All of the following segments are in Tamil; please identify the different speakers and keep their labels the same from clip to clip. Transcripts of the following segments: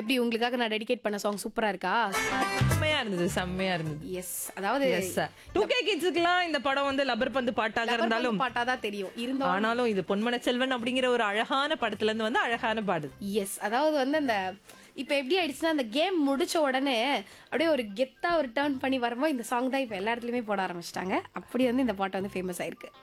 Speaker 1: எப்படி உங்களுக்காக நான் டெடிகேட் பண்ண சாங் சூப்பரா இருக்கா
Speaker 2: செம்மையா இருந்தது செம்மையா இருந்தது
Speaker 1: எஸ் அதாவது
Speaker 2: எஸ் டூ கே கிட்ஸுக்குலாம் இந்த படம் வந்து லப்பர் பந்து பாட்டாக இருந்தாலும்
Speaker 1: பாட்டா தான் தெரியும் இருந்தோம்
Speaker 2: ஆனாலும் இது பொன்மன செல்வன் அப்படிங்கிற ஒரு அழகான படத்துல இருந்து வந்து அழகான பாடு
Speaker 1: எஸ் அதாவது வந்து அந்த இப்போ எப்படி ஆயிடுச்சுன்னா அந்த கேம் முடிச்ச உடனே அப்படியே ஒரு கெத்தா ஒரு டேர்ன் பண்ணி வரும்போது இந்த சாங் தான் இப்போ எல்லா இடத்துலயுமே போட ஆரம்பிச்சிட்டாங்க அப்படி வந்து இந்த பாட்டு வந்து ஃபேமஸ் ஆயிருக்கு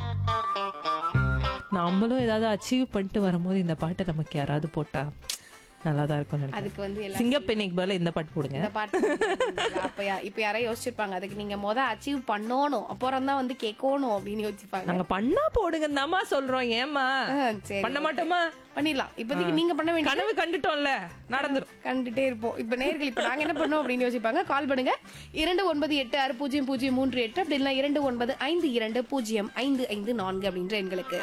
Speaker 2: நம்மளும் ஏதாவது அச்சீவ் பண்ணிட்டு வரும்போது இந்த பாட்டை நமக்கு யாராவது போட்டா நல்லா தான் இருக்கும் நினைக்கிறேன்
Speaker 1: அதுக்கு வந்து எல்லா
Speaker 2: சிங்கப்பெண்ணிக்கு பதிலா இந்த பாட்டு போடுங்க
Speaker 1: இந்த பாட்டு அப்ப யா- இப்ப யாராவது யோசிச்சிருப்பாங்க அதுக்கு நீங்க முத அச்சீவ் பண்ணணும் அப்புறம் தான் வந்து கேட்கணும் அப்படின்னு யோசிப்பாங்க
Speaker 2: நாங்க பண்ணா போடுங்க தாமா சொல்றோம் ஏமா
Speaker 1: ஆ, சரி
Speaker 2: பண்ண மாட்டோமா
Speaker 1: பண்ணிடலாம் இப்போதைக்கு நீங்க பண்ண வேண்டிய
Speaker 2: கனவு கண்டுட்டோம்ல நடந்துரும்
Speaker 1: கண்டுட்டே இருப்போம் இப்ப நேர்கள் இப்ப நாங்க என்ன பண்ணோம் அப்படின்னு யோசிப்பாங்க கால் பண்ணுங்க இரண்டு ஒன்பது எட்டு ஆறு பூஜ்ஜியம் பூஜ்ஜியம் மூன்று எட்டு அப்படி இல்லைன்னா இரண்டு ஒன்பது ஐந்து இரண்டு பூஜ்ஜியம் ஐந்து ஐந்து நான்கு அப்படின்ற எண்களுக்கு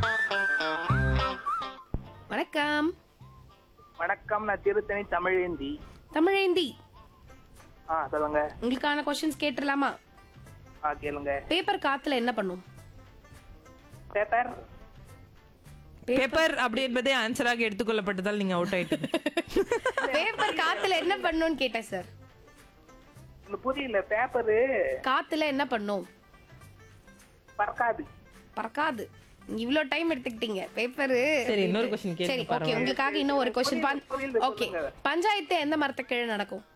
Speaker 1: வணக்கம்
Speaker 3: வணக்கம் நான் திருத்தணி தமிழேந்தி
Speaker 1: தமிழேந்தி
Speaker 3: ஆ சொல்லுங்க
Speaker 1: உங்களுக்கான கொஸ்டின்ஸ் கேட்டுடலாமா
Speaker 3: ஆ கேளுங்க
Speaker 1: பேப்பர் காத்துல என்ன பண்ணும்
Speaker 3: பேப்பர்
Speaker 2: பேப்பர் அப்படி என்பதே ஆன்சராக எடுத்துக்கொள்ளப்பட்டதால் நீங்க அவுட் ஆயிட்டு
Speaker 1: பேப்பர் காத்துல என்ன பண்ணும்னு கேட்டேன் சார்
Speaker 3: எனக்கு புரியல பேப்பரு
Speaker 1: காத்துல என்ன பண்ணும்
Speaker 3: பறக்காது
Speaker 1: பறக்காது இவ்ளோ டைம் எடுத்துக்கிட்டீங்க பேப்பர்
Speaker 2: சரி இன்னொரு கொஸ்டின்
Speaker 1: சரி
Speaker 2: கேட்டு
Speaker 1: ஓகே உங்களுக்காக இன்னும் ஒரு கொஸ்டின்
Speaker 3: புரியுது,
Speaker 1: ஓகே
Speaker 3: சொல்லுங்க.
Speaker 1: பஞ்சாயத்து எந்த மரத்தை கீழே நடக்கும்